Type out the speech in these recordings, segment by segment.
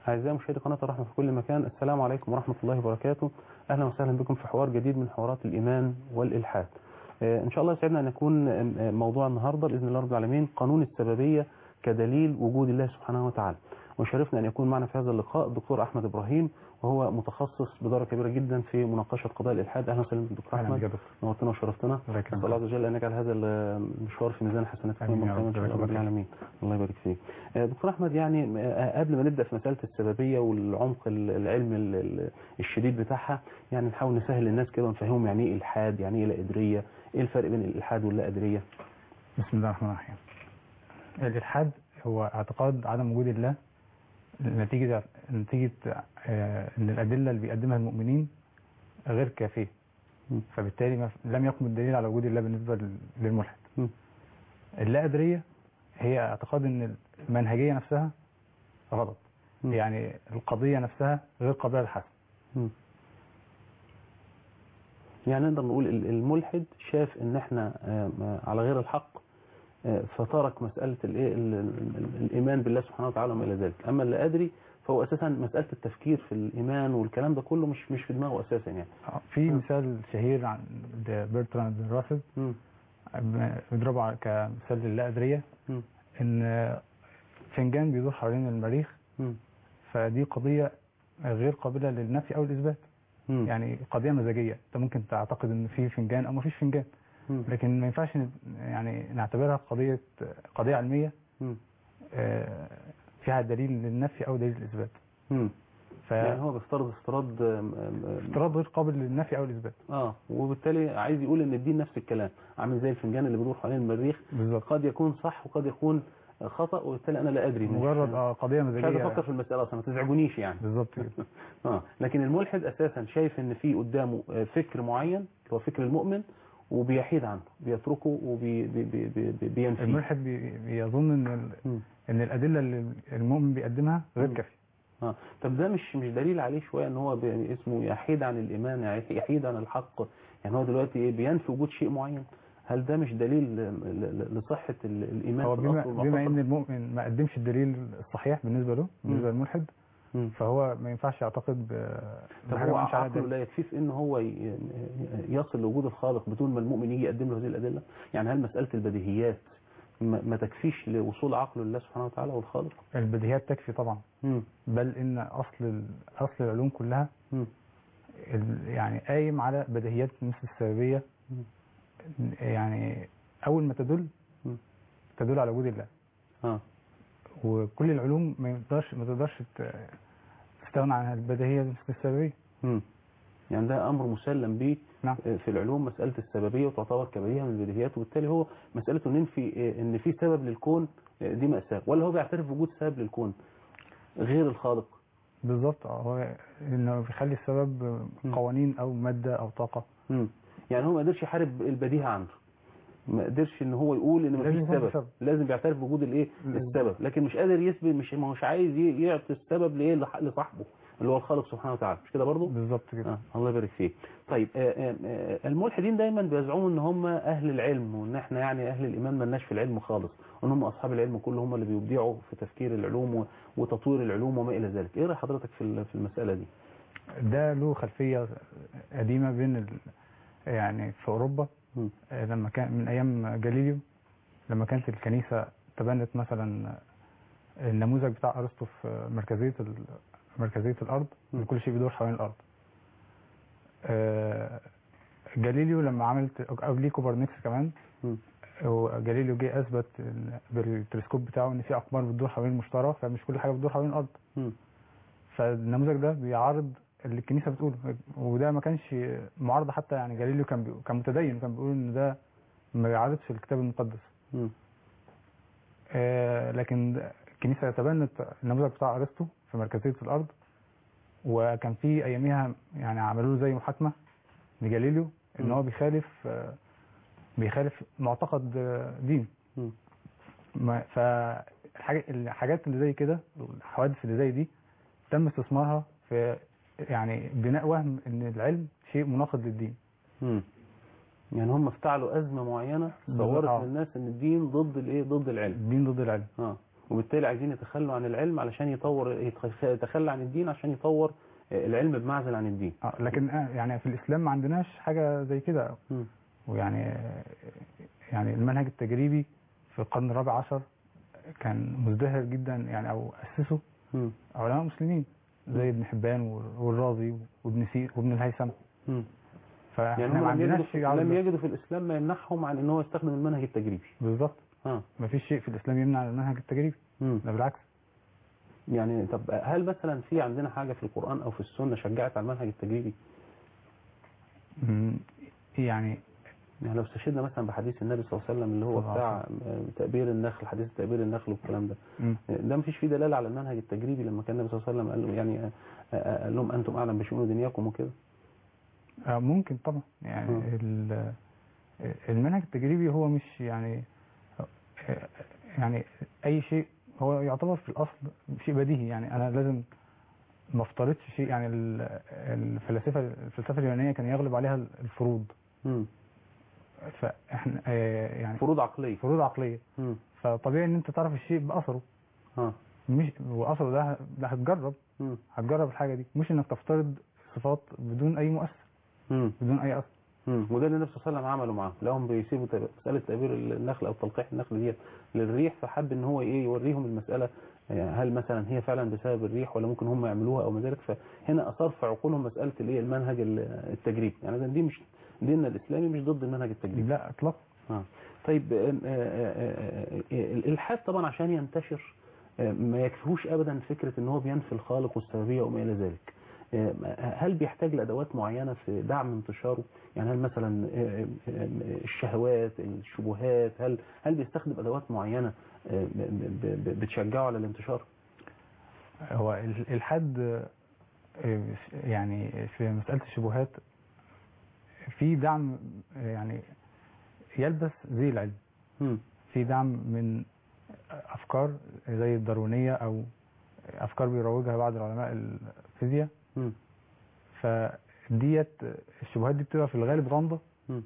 أعزائي مشاهدي قناة الرحمة في كل مكان السلام عليكم ورحمة الله وبركاته أهلا وسهلا بكم في حوار جديد من حوارات الإيمان والإلحاد آه، إن شاء الله يسعدنا أن يكون آه، موضوع النهاردة بإذن الله رب العالمين قانون السببية كدليل وجود الله سبحانه وتعالى وشرفنا أن يكون معنا في هذا اللقاء الدكتور أحمد إبراهيم وهو متخصص بدرجة كبيرة جدا في مناقشة قضايا الإلحاد أهلا وسهلا بك دكتور أهلا أحمد بك يا دكتور. نورتنا وشرفتنا الله يكرمك. نسأل الله عز وجل أن يجعل هذا المشوار في ميزان حسناتكم آمين يوم يا رب. القيامة إن شاء الله جزاك رب الله خير. العالمين الله يبارك فيك آه، دكتور أحمد يعني آه، قبل ما نبدأ في مسألة السببية والعمق ال- العلمي ال- ال- الشديد بتاعها يعني نحاول نسهل للناس كده ونفهمهم يعني إيه إلحاد يعني إيه لا قدرية إيه الفرق بين الإلحاد واللا قدرية بسم الله الرحمن الرحيم الإلحاد هو اعتقاد عدم وجود الله نتيجة نتيجة آه، إن الأدلة اللي بيقدمها المؤمنين غير كافية م. فبالتالي ما لم يقم الدليل على وجود الله بالنسبة لل- للملحد م. اللا قدرية هي اعتقاد إن المنهجية نفسها غلط م. يعني القضية نفسها غير قابلة للحسم مم. يعني نقدر نقول ال- الملحد شاف ان احنا آه، على غير الحق آه، فترك مسألة الايه ال- ال- ال- الإيمان بالله سبحانه وتعالى وما إلى ذلك أما اللي أدري فهو أساسا مسألة التفكير في الإيمان والكلام ده كله مش مش في دماغه أساسا يعني في م. مثال شهير عن برتراند راسل مم. بيضربه على- كمثال للا قدرية مم. ان فنجان بيدور حوالين المريخ مم. فدي قضية غير قابلة للنفي او الاثبات مم. يعني قضية مزاجية انت ممكن تعتقد ان في فنجان او ما فيش فنجان مم. لكن ما ينفعش ن- يعني نعتبرها قضية قضية علمية مم. آه، فيها دليل للنفي او دليل للاثبات مم. يعني فافتراض هو بيفترض افتراض آم، آم، غير قابل للنفي او الاثبات اه وبالتالي عايز يقول ان الدين نفس الكلام عامل زي الفنجان اللي بيدور حوالين المريخ بالظبط قد يكون صح وقد يكون خطأ وبالتالي انا لا ادري مش- مجرد اه قضية مش عايز افكر مزاجية في المسألة اصلا ما تزعجونيش يعني بالظبط كده اه لكن الملحد اساسا شايف ان في قدامه آه، فكر معين اللي هو فكر المؤمن وبيحيد عنه بيتركه وبينفيه الملحد بي- بيظن ان ال- مم. ان الادله اللي المؤمن بيقدمها غير مم. كافيه اه طب ده مش مش دليل عليه شويه ان هو بي- اسمه يحيد عن الايمان يعني يحيد عن الحق يعني هو دلوقتي إيه بينفي وجود شيء معين هل ده مش دليل ل- ل- لصحه ال- الايمان هو في بما, الأصل بما والمعتقد؟ ان المؤمن ما قدمش الدليل الصحيح بالنسبه له بالنسبه للملحد مم. فهو ما ينفعش يعتقد ب- طب بحاجه هو ما يمشي عليها عقله الدليل لا يكفيه في ان هو ي- يصل لوجود الخالق بدون ما المؤمن يجي يقدم له هذه الادله يعني هل مساله البديهيات ما ما تكفيش لوصول عقله لله سبحانه وتعالى والخالق البديهيات تكفي طبعا مم. بل ان اصل ال- اصل العلوم كلها مم. ال- يعني قايم على بديهيات مثل السببيه مم. يعني اول ما تدل مم. تدل على وجود الله اه وكل العلوم ما تقدرش ما تقدرش ت- تستغنى عن البديهيه مثل السببيه مم. يعني ده امر مسلم به نعم في العلوم مسألة السببية وتعتبر كبديهة من البديهيات وبالتالي هو مسألة ان في ان في سبب للكون دي مأساة ولا هو بيعترف بوجود سبب للكون غير الخالق بالظبط اه هو انه بيخلي السبب مم. قوانين او ماده او طاقه مم. يعني هو ما قدرش يحارب البديهة عنده ما قدرش ان هو يقول ان لازم مفيش يكون في سبب سبب. لازم بيعترف بوجود الايه مم. السبب لكن مش قادر يثبت مش ما هوش عايز ي- يعطي السبب لايه لح- لصاحبه اللي هو الخالق سبحانه وتعالى مش كده برضه بالظبط كده آه الله يبارك فيك طيب آه آه آه الملحدين دايما بيزعموا ان هم اهل العلم وان احنا يعني اهل الايمان مالناش في العلم خالص وان هم اصحاب العلم كلهم هم اللي بيبدعوا في تفكير العلوم و- وتطوير العلوم وما الى ذلك ايه راي حضرتك في ال- في المساله دي ده له خلفيه قديمه بين ال... يعني في اوروبا مم. آه، لما كان من ايام جاليليو لما كانت الكنيسه تبنت مثلا النموذج بتاع ارسطو في مركزيه ال... مركزيه الارض مم. ان كل شيء بيدور حوالين الارض آه، جاليليو لما عملت قبليه كوبرنيكس كمان مم. وجاليليو جه اثبت إن- بالتلسكوب بتاعه ان في اقمار بتدور حوالين المشتري فمش كل حاجه بتدور حوالين الارض مم. فالنموذج ده بيعارض اللي الكنيسه بتقوله وده ما كانش معارضه حتى يعني جاليليو كان بي... كان متدين وكان بيقول ان ده ما بيعارضش الكتاب المقدس مم. آه لكن الكنيسه تبنت النموذج بتاع ارسطو في مركزيه الارض وكان في اياميها يعني عملوا له زي محاكمه لجاليليو ان مم. هو بيخالف آه بيخالف معتقد آه، دين مم. ما- فالحاجة الحاجات اللي زي كده الحوادث اللي زي دي تم استثمارها في يعني بناء وهم ان العلم شيء مناقض للدين مم. يعني هم افتعلوا ازمه معينه صورت آه. للناس ان الدين ضد الايه ضد العلم الدين ضد العلم اه وبالتالي عايزين يتخلوا عن العلم علشان يطور يتخ- يتخلى عن الدين عشان يطور آه، العلم بمعزل عن الدين آه، لكن آه، يعني في الاسلام ما عندناش حاجه زي كده مم. ويعني آه، يعني المنهج التجريبي في القرن الرابع عشر كان مزدهر جدا يعني او اسسه مم. علماء مسلمين زي ابن حبان والرازي وابن سي وابن الهيثم مم. فاحنا يعني ما هم لم عندناش يجدوا في شيء عاوز لم ده. يجدوا في الاسلام ما يمنعهم عن ان هو يستخدم المنهج التجريبي بالظبط اه ما فيش شيء في الاسلام يمنع المنهج التجريبي مم. ده بالعكس يعني طب هل مثلا في عندنا حاجه في القران او في السنه شجعت على المنهج التجريبي مم، يعني يعني لو استشهدنا مثلا بحديث النبي صلى الله عليه وسلم اللي هو صلى الله بتاع آه، تأبير النخل حديث تأبير النخل والكلام ده مم. ده مفيش فيه دلاله على المنهج التجريبي لما كان النبي صلى الله عليه وسلم قال له يعني آه، آه، قال لهم انتم اعلم بشؤون دنياكم وكده آه، ممكن طبعا يعني مم. ال- المنهج التجريبي هو مش يعني آه، يعني اي شيء هو يعتبر في الاصل شيء بديهي يعني انا لازم ما افترضش شيء يعني ال- الفلاسفه الفلسفه اليونانيه كان يغلب عليها الفروض مم. فاحنا آه، يعني فروض عقليه فروض عقليه مم. فطبيعي ان انت تعرف الشيء باثره ها مش واثره ده ده هتجرب مم. هتجرب الحاجه دي مش انك تفترض صفات بدون اي مؤثر مم. بدون اي اثر مم. وده اللي النبي صلى الله عليه وسلم عمله معاهم لهم بيسيبوا تب- مساله تأبير النخل او تلقيح النخل ديت للريح فحب ان هو ايه يوريهم المساله يعني هل مثلا هي فعلا بسبب الريح ولا ممكن هم يعملوها او ما ذلك فهنا اثار في عقولهم مساله الايه المنهج ال- التجريبي يعني إذن دي مش ديننا الاسلامي مش ضد المنهج التجريبي لا اطلاقا آه. طيب آم، آه، آه، آه، آه، الالحاد طبعا عشان ينتشر آه، ما يكفيهوش ابدا فكره ان هو بينفي الخالق والسببيه وما الى ذلك آه، هل بيحتاج لادوات معينه في دعم انتشاره يعني هل مثلا آه، آه، الشهوات الشبهات هل هل بيستخدم ادوات معينه آه، ب- ب- ب- بتشجعه على الانتشار هو ال- الحد آه، يعني في مسألة الشبهات في دعم آه، يعني يلبس زي العلم مم. في دعم من أفكار زي الداروينية أو أفكار بيروجها بعض علماء الفيزياء مم. فديت الشبهات دي بتبقى في الغالب غامضة مم.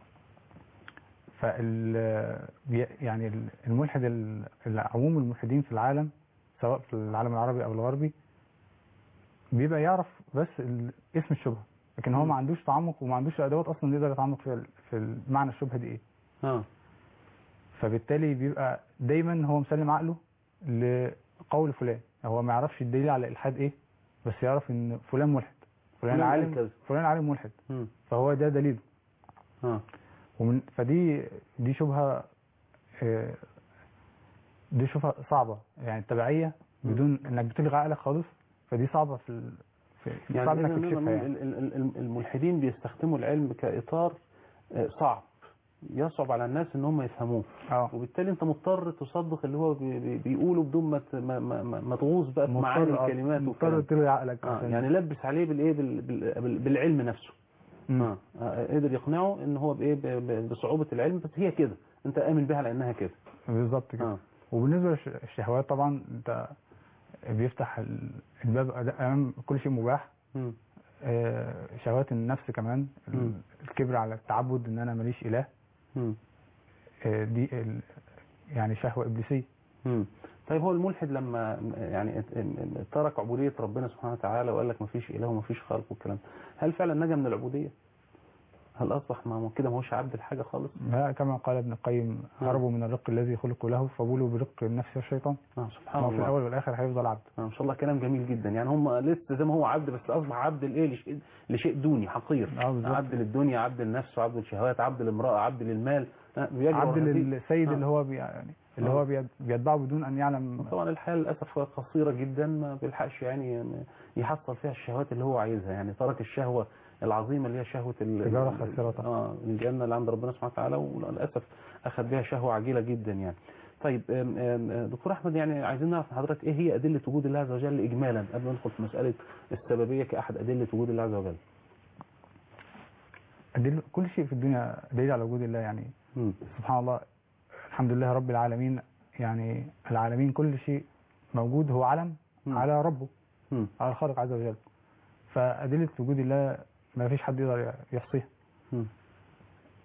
فال بي- يعني ال- الملحد ال- عموم الملحدين في العالم سواء في العالم العربي او الغربي بيبقى يعرف بس ال- اسم الشبهه لكن هو مم. ما عندوش تعمق وما عندوش ادوات اصلا يقدر يتعمق في ال- في معنى الشبهه دي ايه اه فبالتالي بيبقى دايما هو مسلم عقله لقول فلان هو ما يعرفش الدليل على الالحاد ايه بس يعرف ان فلان ملحد فلان فلان قال عالم كذا. فلان عالم ملحد مم. فهو ده دليل اه ومن فدي دي شبهه آه، دي شبهه صعبه يعني التبعيه بدون انك بتلغي عقلك خالص فدي صعبه في ال... في يعني صعب إذا انك نقدر تكشفها نقول يعني ال- ال- ال- الملحدين بيستخدموا العلم كإطار آه، صعب يصعب على الناس ان هم يفهموه اه وبالتالي انت مضطر تصدق اللي هو بي- بي- بيقوله بدون ما ت- ما ما- ما ما تغوص بقى في معاني مضطر- آه، الكلمات مضطر والكلام تلغي عقلك آه عشان- يعني لبس عليه بالايه بال- بال- بال- بالعلم نفسه مم. آه. آه، قدر يقنعه ان هو بايه ب- ب- بصعوبه العلم بس هي كده انت امن بها لانها كده بالظبط كده اه وبالنسبه للشهوات طبعا انت بيفتح ال- الباب أد- امام كل شيء مباح مم. آه، شهوات النفس كمان ال- مم. الكبر على التعبد ان انا ماليش اله مم. آه، دي ال- يعني شهوه ابليسيه مم. طيب هو الملحد لما يعني ات- ترك عبودية ربنا سبحانه وتعالى وقال لك مفيش إله ومفيش خالق والكلام ده، هل فعلا نجا من العبودية؟ هل أصبح ما هو كده ما هوش عبد الحاجة خالص؟ لا كما قال ابن القيم نعم. هربوا من الرق الذي خلقوا له فبولوا برق النفس والشيطان آه سبحان هو في الله الاول والاخر هيفضل عبد آه ما شاء الله كلام جميل جدا يعني هم لسه زي ما هو عبد بس أصبح عبد لإيه لشيء, لشيء دوني حقير اه بالظبط عبد للدنيا عبد للنفس وعبد للشهوات عبد للامرأة عبد للمال آه بيجري عبد ورا هذه- للسيد آه. اللي هو بي يعني اللي آه. هو بيت- بيتبعه بدون ان يعلم طبعا الحياة للأسف قصيرة جدا ما بيلحقش يعني يحصل فيها الشهوات اللي هو عايزها يعني ترك الشهوة العظيمة اللي هي شهوة ال- تجارة ال- خاسرة طبعا. اه الجنة اللي عند ربنا سبحانه وتعالى وللأسف أخذ بها شهوة عجيلة جدا يعني طيب آم، آم، دكتور أحمد يعني عايزين نعرف من حضرتك إيه هي أدلة وجود الله عز وجل إجمالا قبل ما ندخل في مسألة السببية كأحد أدلة وجود الله عز وجل دل... كل شيء في الدنيا دليل على وجود الله يعني مم. سبحان الله الحمد لله رب العالمين يعني العالمين كل شيء موجود هو علم مم. على ربه مم. على الخالق عز وجل فأدلة وجود الله ما فيش حد يقدر يحصيها مم.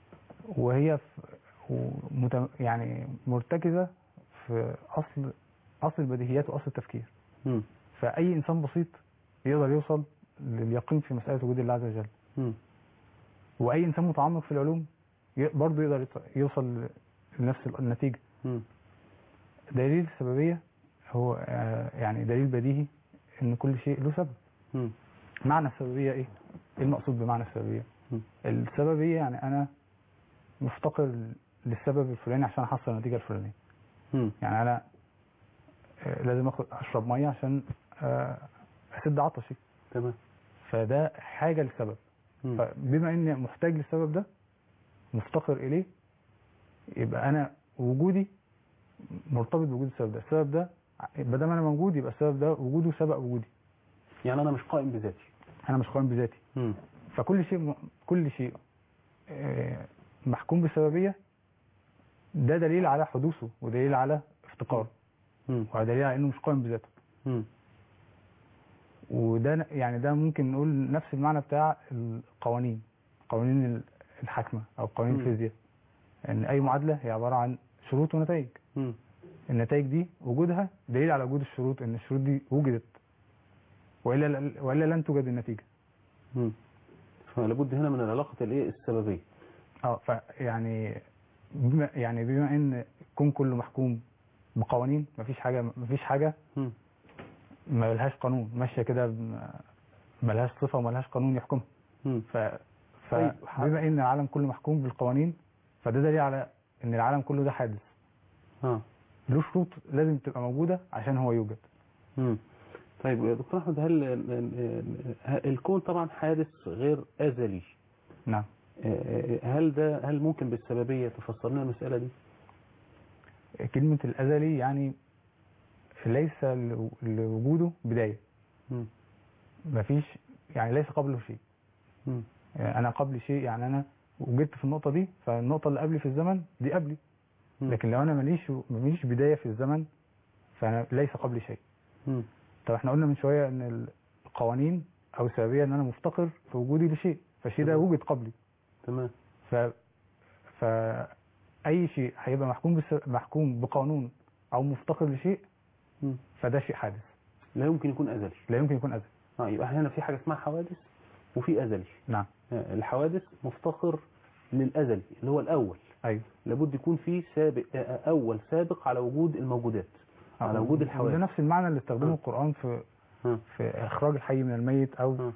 وهي في ومت... يعني مرتكزة في أصل اصل البديهيات واصل التفكير مم. فاي انسان بسيط يقدر يوصل لليقين في مساله وجود الله عز وجل مم. واي انسان متعمق في العلوم ي- برضه يقدر يط- يوصل لنفس النتيجه مم. دليل السببيه هو آه، يعني دليل بديهي ان كل شيء له سبب مم. معنى السببيه ايه ايه المقصود بمعنى السببيه مم. السببيه يعني انا مفتقر للسبب الفلاني عشان احصل النتيجه الفلانيه مم. يعني انا آه، لازم اخد اشرب ميه عشان آه، اسد عطشي تمام فده حاجه لسبب مم. فبما اني محتاج للسبب ده مفتقر اليه يبقى انا وجودي مرتبط بوجود السبب ده السبب ده ما دام انا موجود يبقى السبب ده وجوده سبق وجودي يعني انا مش قائم بذاتي انا مش قائم بذاتي مم. فكل شيء م- كل شيء آه، محكوم بالسببيه ده دليل على حدوثه ودليل على افتقاره مم. ودليل على انه مش قائم بذاته مم. وده ن- يعني ده ممكن نقول نفس المعنى بتاع القوانين قوانين ال- الحكمة أو قوانين مم. الفيزياء إن أي معادلة هي عبارة عن شروط ونتائج مم. النتائج دي وجودها دليل على وجود الشروط إن الشروط دي وجدت وإلا وإلا لن توجد النتيجة مم. فلابد هنا من العلاقة الايه السببية اه فيعني بما يعني بما ان الكون كله محكوم بقوانين مفيش حاجه مفيش حاجه مم. ما لهاش قانون ماشيه كده ب- ما لهاش صفه وما لهاش قانون يحكمها مم. ف طيب، فبما ان العالم كله محكوم بالقوانين فده دليل على ان العالم كله ده حادث اه له شروط لازم تبقى موجوده عشان هو يوجد مم. طيب يا دكتور احمد هل ه- الكون طبعا حادث غير ازلي نعم آه، هل ده هل ممكن بالسببية تفسر لنا المسألة دي؟ كلمه الازلي يعني ليس لو- لوجوده بدايه مم. مفيش يعني ليس قبله شيء مم. يعني انا قبل شيء يعني انا وجدت في النقطه دي فالنقطه اللي قبلي في الزمن دي قبلي مم. لكن لو انا ماليش ماليش بدايه في الزمن فانا ليس قبلي شيء مم. طب احنا قلنا من شويه ان القوانين او السببيه ان انا مفتقر في وجودي لشيء فالشيء ده تمام. وجد قبلي تمام ف ف اي شيء هيبقى محكوم بس... محكوم بقانون او مفتقر لشيء مم. فده شيء حادث لا يمكن يكون ازلي لا يمكن يكون ازلي اه يبقى هنا في حاجة اسمها حوادث وفي ازلي نعم آه، الحوادث مفتقر للازلي اللي هو الاول ايوه لابد يكون في سابق آه، اول سابق على وجود الموجودات على وجود وده الحوادث نفس المعنى اللي استخدمه آه. القران في آه. في اخراج الحي من الميت او آه.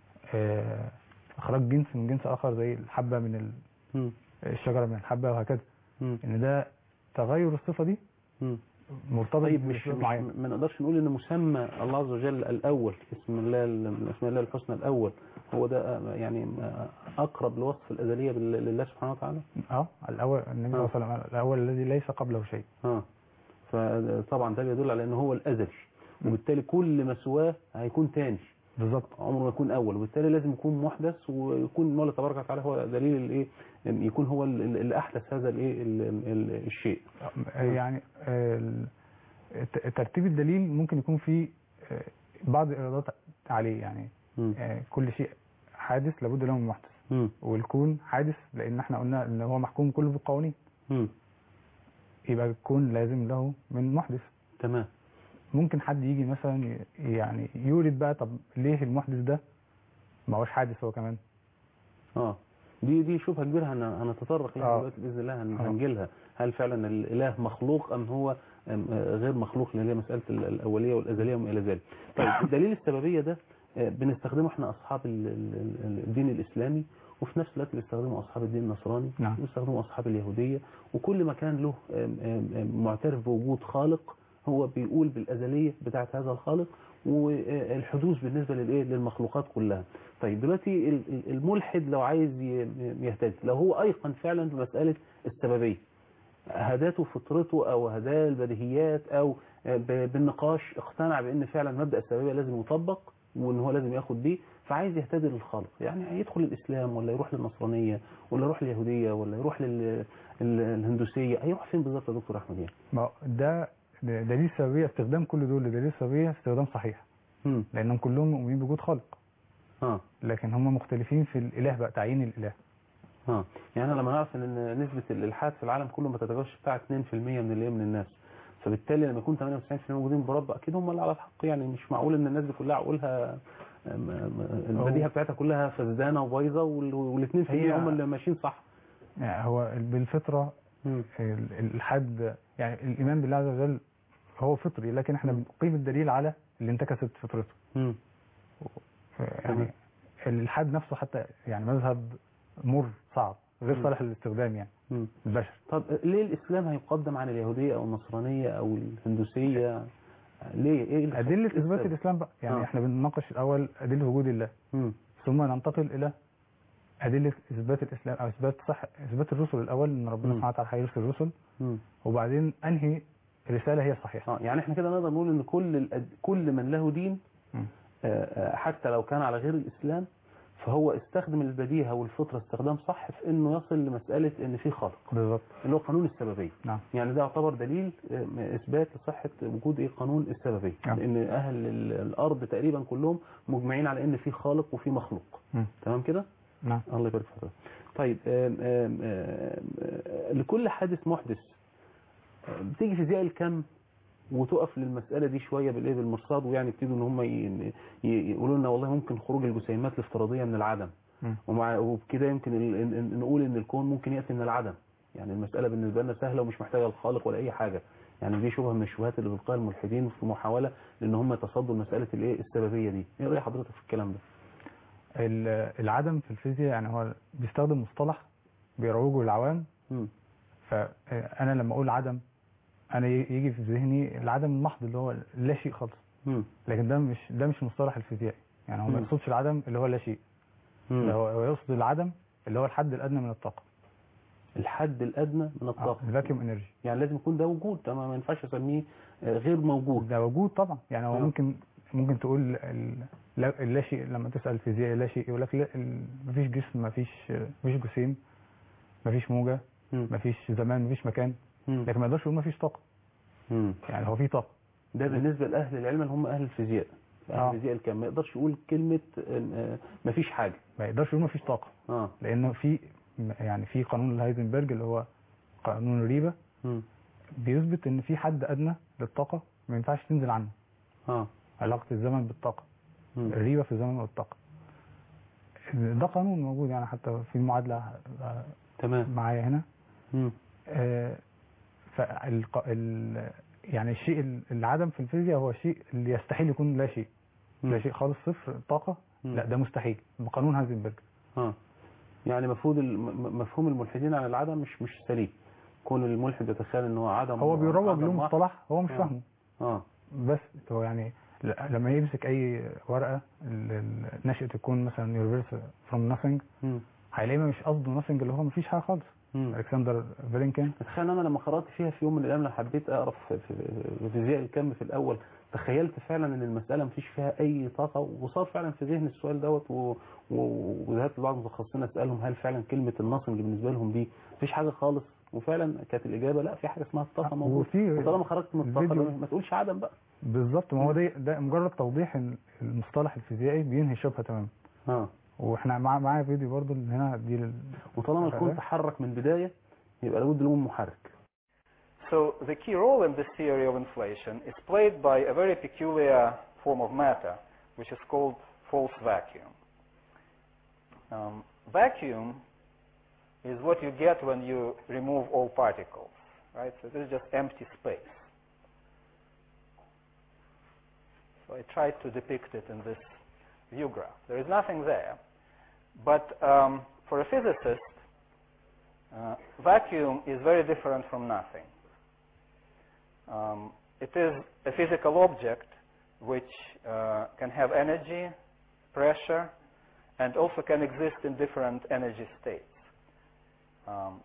آه، اخراج جنس من جنس اخر زي الحبه من ال- مم. الشجره من الحبه وهكذا مم. ان ده تغير الصفه دي مم. مرتبط طيب مش, بشروط مش معينه ما نقدرش نقول ان مسمى الله عز وجل الاول اسم الله من اسماء الله الحسنى الاول هو ده آه، يعني آه، اقرب لوصف الازليه بال- لله سبحانه وتعالى اه الاول النبي صلى الله عليه وسلم قال الاول الذي ليس قبله شيء اه فطبعا ده بيدل على ان هو الازلي وبالتالي كل ما سواه هيكون تاني بالظبط عمره ما يكون اول وبالتالي لازم يكون محدث ويكون المولى تبارك وتعالى هو دليل الايه إن يكون هو ال- ال- اللي احدث هذا الايه ال- ال- الشيء آه، يعني آه، ال- ت- ترتيب الدليل ممكن يكون فيه آه، بعض الايرادات عليه يعني مم. آه، كل شيء حادث لابد له من محدث مم. والكون حادث لان احنا قلنا ان هو محكوم كله بالقوانين مم. يبقى الكون لازم له من محدث تمام ممكن حد يجي مثلا ي- يعني يورد بقى طب ليه المحدث ده ما هوش حادث هو كمان اه دي دي شبهه كبيره هن- هنتطرق لها آه. دلوقتي باذن الله هن- آه. هنجيلها هل فعلا الاله مخلوق ام هو أم آه، غير مخلوق اللي هي مساله ال- الاوليه والازليه وما الى ذلك طيب دليل السببيه ده آه، بنستخدمه احنا اصحاب ال- ال- ال- الدين الاسلامي وفي نفس الوقت بيستخدمه اصحاب الدين النصراني نعم. وبيستخدمه اصحاب اليهوديه وكل ما كان له آم، آم، آم، معترف بوجود خالق هو بيقول بالازليه بتاعه هذا الخالق والحدوث بالنسبه للايه للمخلوقات كلها طيب دلوقتي ال- ال- الملحد لو عايز ي- يهتدي لو هو ايقن فعلا بمساله السببيه هداته فطرته او هداه البديهيات او ب- بالنقاش اقتنع بان فعلا مبدا السببيه لازم يطبق وان هو لازم ياخد بيه فعايز يهتدي للخالق يعني هيدخل الاسلام ولا يروح للنصرانيه ولا يروح لليهوديه ولا يروح للهندوسيه هيروح فين بالظبط يا دكتور احمد يعني ما هو ده ده دليل السببيه استخدام كل دول لدليل السببيه استخدام صحيح امم لانهم كلهم مؤمنين بوجود خالق اه لكن هم مختلفين في الاله بقى تعيين الاله اه يعني أنا لما نعرف ان نسبه الالحاد في العالم كله ما تتجاوزش بتاع 2% من اللي من الناس فبالتالي لما يكون 98% موجودين برب اكيد هم اللي على الحق يعني مش معقول ان الناس دي كلها عقولها م- م- البديهه بتاعتها كلها فسدانه وبايظه والاثنين هي- هم اللي ماشيين صح يعني هو بالفطرة مم. ال- الحد يعني الإيمان بالله عز وجل هو فطري لكن احنا مم. بنقيم الدليل على اللي انتكست فطرته مم. يعني الحد نفسه حتى يعني مذهب مر صعب غير مم. صالح للاستخدام يعني مم. البشر طب ليه الاسلام هيقدم عن اليهوديه او النصرانيه او الهندوسيه ليه ايه اللي- أدلة إيه إثبات السبب؟ الإسلام بقى يعني آه. احنا بنناقش الأول أدلة وجود الله مم. ثم ننتقل إلى أدلة إثبات الإسلام أو إثبات صح إثبات الرسل الأول إن ربنا مم. سبحانه وتعالى هيرسل الرسل مم. وبعدين أنهي رسالة هي الصحيحة اه يعني احنا كده نقدر نقول ان كل الأد... كل من له دين مم. آه، آه، حتى لو كان على غير الاسلام فهو استخدم البديهه والفطره استخدام صح في انه يصل لمساله ان في خلق بالظبط اللي هو قانون السببيه نعم يعني ده يعتبر دليل آه، اثبات لصحه وجود ايه قانون السببيه نعم. لان اهل ال- الارض تقريبا كلهم مجمعين على ان في خالق وفي مخلوق مم. تمام كده نعم الله يبارك فيك طيب آم، آم، آم، آه، لكل حادث محدث آه، بتيجي فيزياء الكم وتقف للمسألة دي شوية بالايه بالمرصاد ويعني يبتدوا ان هم ي- ي- يقولوا لنا والله ممكن خروج الجسيمات الافتراضية من العدم مم. ومع وبكده يمكن ال- ال- ال- نقول ان الكون ممكن يأتي من العدم يعني المسألة بالنسبة لنا سهلة ومش محتاجة الخالق ولا اي حاجة يعني دي شبهة من الشبهات اللي بيلقاها الملحدين في محاولة لان هم يتصدوا مسألة الايه السببية دي ايه رأي حضرتك في الكلام ده ال- العدم في الفيزياء يعني هو بيستخدم مصطلح بيروجه للعوام مم. فأنا لما أقول عدم أنا ي- يجي في ذهني العدم المحض اللي هو لا شيء خالص مم. لكن ده مش ده مش المصطلح الفيزيائي يعني هو ما مم. يقصدش العدم اللي هو لا شيء مم. ده هو هو يقصد العدم اللي هو الحد الأدنى من الطاقة الحد الادنى من الطاقه الفاكيوم انرجي يعني لازم يكون ده وجود ده ما ما ينفعش اسميه آه، غير موجود ده وجود طبعا يعني هو آه. ممكن ممكن تقول ال- لا اللا شيء لما تسأل الفيزيائي لا شيء يقول لك لا ال- مفيش جسم مفيش مفيش جسيم مفيش موجة مم. مفيش زمان مفيش مكان مم. لكن ما يقدرش يقول مفيش طاقة مم. يعني هو في طاقة ده بالنسبه لاهل العلم اللي هم اهل الفيزياء اهل آه. الفيزياء الكم ما يقدرش يقول كلمه آه، ما فيش حاجه ما يقدرش يقول مفيش طاقة اه لأنه في يعني في قانون الهايزنبرج اللي هو قانون الريبة مم. بيثبت إن في حد أدنى للطاقة ما ينفعش تنزل عنه اه علاقة الزمن بالطاقة مم. الريبة في الزمن والطاقة ده قانون موجود يعني حتى في المعادلة آه، تمام معايا هنا مم. آه، فالق... ال... يعني الشيء ال- العدم في الفيزياء هو الشيء اللي يستحيل يكون لا شيء مم. لا شيء خالص صفر طاقة مم. لا ده مستحيل بقانون هايزنبرج اه يعني مفروض الم- م- مفهوم الملحدين عن العدم مش مش سليم كون الملحد يتخيل ان هو عدم هو بيروج عدم له واحد. مصطلح هو مش آه. فاهمه اه بس هو يعني ل- لما يمسك اي ورقة ال- ال- نشأة الكون مثلا يونيفرس فروم nothing مم. هيلاقيها مش قصده nothing اللي هو مفيش حاجة خالص مم. الكسندر فيلينكن تخيل انا لما قرات فيها في يوم من الايام لما حبيت اقرا في في- في فيزياء الكم في الاول تخيلت فعلا ان المساله مفيش فيها اي طاقه وصار فعلا في ذهني السؤال دوت و- و- وذهبت لبعض المتخصصين اسالهم هل فعلا كلمه النصنج بالنسبه لهم دي مفيش حاجه خالص وفعلا كانت الاجابه لا في حاجه اسمها الطاقه موجوده وفي وطالما خرجت من الطاقه الفيديو- ده ما تقولش عدم بقى بالظبط ما هو ده ده مجرد توضيح إن المصطلح الفيزيائي بينهي الشبهة تماما اه واحنا مع معايا فيديو برضو اللي هنا دي لل... وطالما الكون أها. تحرك من بدايه يبقى لابد له من محرك So the key role in this theory of inflation is played by a very peculiar form of matter, which is called false vacuum. Um, vacuum is what you get when you remove all particles, right? So this is just empty space. So I tried to depict it in this view graph. There is nothing there, but um, for a physicist, uh, vacuum is very different from nothing. Um, it is a physical object which uh, can have energy, pressure, and also can exist in different energy states. Um,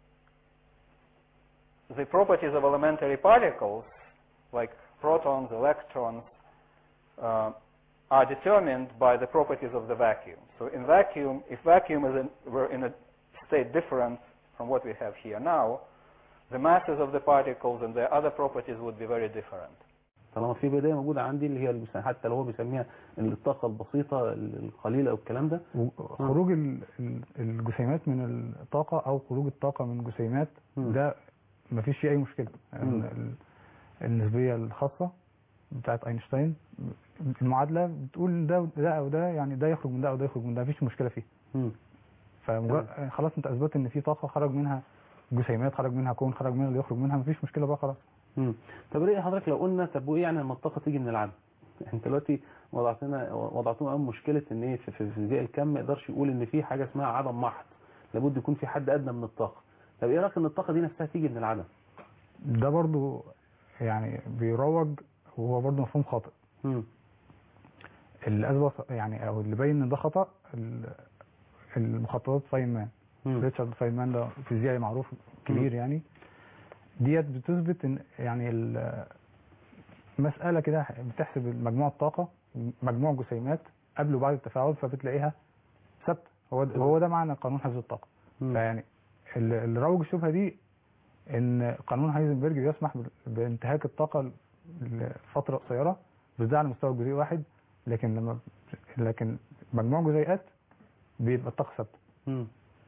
the properties of elementary particles, like protons, electrons, uh, are determined by the properties of the vacuum. So in vacuum, if vacuum is in, were in a state different from what we have here now, the masses of the particles and their other properties would be very different. طالما في بدايه موجوده عندي اللي هي المس- حتى لو هو بيسميها الطاقه البسيطه القليله او الكلام ده خروج ال- ال- الجسيمات من الطاقة أو خروج الطاقة من جسيمات مم. ده مفيش فيه أي مشكلة مم. ال- النسبيه الخاصه بتاعت اينشتاين المعادله بتقول ده ده او ده يعني ده يخرج من ده او ده يخرج من ده مفيش مشكله فيه مم. فمجرد خلاص انت اثبتت ان في طاقه خرج منها جسيمات خرج منها كون خرج منها اللي يخرج منها مفيش مشكله بقى خلاص مم. طب ايه حضرتك لو قلنا طب وايه يعني لما الطاقه تيجي من العدم انت دلوقتي وضعتنا وضعتنا امام مشكله ان ايه في في فيزياء الكم ما يقدرش يقول ان في حاجه اسمها عدم محض لابد يكون في حد ادنى من الطاقه طب ايه رايك ان الطاقه دي نفسها تيجي من العدم ده برضو يعني بيروج وهو برضو مفهوم خاطئ مم. اللي اثبت يعني او اللي بين ان ده خطا ال- المخططات فاينمان مم. ريتشارد فاينمان ده فيزيائي معروف كبير يعني ديت بتثبت ان يعني ال- مساله كده بتحسب مجموع الطاقه مجموع جسيمات قبل وبعد التفاعل فبتلاقيها ثابته هو ده هو ده معنى قانون حفظ الطاقه مم. فيعني ال- اللي روج الشبهه دي ان قانون هايزنبرج بيسمح بال- بانتهاك الطاقه لفتره قصيره بس ده على مستوى جزيء واحد لكن لما لكن مجموع جزيئات بيبقى الطاقه ثابته مم.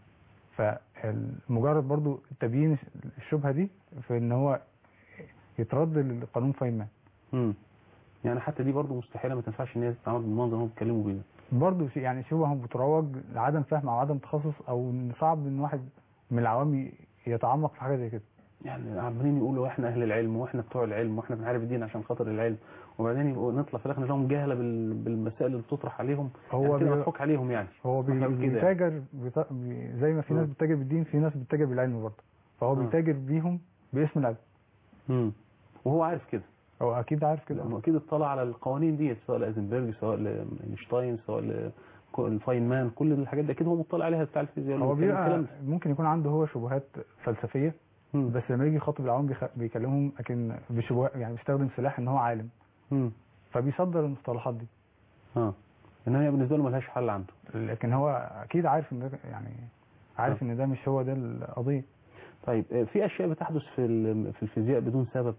فمجرد برضو تبيين الشبهه دي في ان هو يترد لقانون فاينمان مم. يعني حتى دي برضه مستحيله ما تنفعش ان هي تتعامل بالمنظر اللي هم بيتكلموا بيه ده. برضو شيء- يعني شبهه بتروج لعدم فهم او عدم تخصص او ان صعب ان واحد من العوام ي- يتعمق في حاجه زي كده يعني عمالين يقولوا احنا اهل العلم واحنا بتوع العلم واحنا بنحارب الدين عشان خاطر العلم وبعدين يبقوا نطلع في الاخر لهم جهله بال- بالمسائل اللي بتطرح عليهم هو يعني كده بي- مضحوك عليهم يعني هو بي- إحنا كده يعني. بيتاجر بيط- بي- زي ما في ناس مم. بتتاجر بالدين في ناس بتتاجر بالعلم برضه فهو آه. بيتاجر بيهم باسم العلم مم. وهو عارف كده هو اكيد عارف كده لانه اكيد اطلع على القوانين دي سواء لايزنبرج سواء لاينشتاين سواء لفاينمان كل الحاجات دي اكيد هو مطلع عليها بتاع الفيزياء هو اللي بيتكلم بيبقى الكلام ده. ممكن يكون عنده هو شبهات فلسفيه مم. بس لما يجي يخاطب العوام بيخ... بيكلمهم لكن بشبهات يعني بيستخدم سلاح ان هو عالم مم. فبيصدر المصطلحات دي اه انما هي بالنسبه له ملهاش حل عنده لكن هو اكيد عارف ان ده يعني عارف آه. ان ده مش هو ده القضيه طيب آه، في اشياء بتحدث في ال- في الفيزياء بدون سبب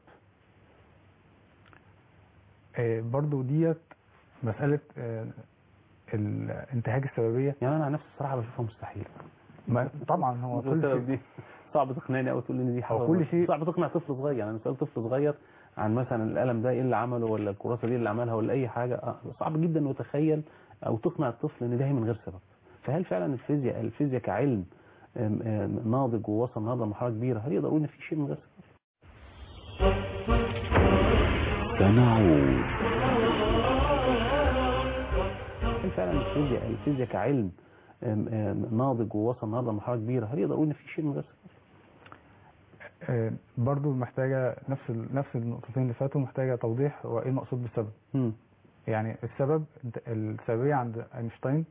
آه، برضو ديت مساله آه، الانتهاج السببيه يعني انا عن نفسي الصراحه بشوفها مستحيل ما طبعا هو من غير كل سبب شيء دي صعب تقنعني قوي تقول ان دي حاجه هو كل شيء- صعب تقنع طفل صغير يعني انا سالت طفل صغير عن مثلا القلم ده ايه اللي عمله ولا الكراسه دي اللي عملها ولا اي حاجه آه، صعب جدا انه يتخيل او تقنع الطفل ان ده هي من غير سبب فهل فعلا الفيزياء الفيزياء كعلم آم، آم، ناضج ووصل النهارده لمرحله كبيره هل يقدروا ان في شيء من غير سبب؟ سنعود هل فعلا الفيزياء الفيزياء كعلم آم، آم، ناضج ووصل النهارده لمرحله كبيره هل يقدروا ان في شيء من غير سبب؟ آه، برضو محتاجه نفس ال- نفس النقطتين اللي فاتوا محتاجه توضيح هو ايه المقصود بالسبب مم. يعني السبب انت- السببيه عند اينشتاين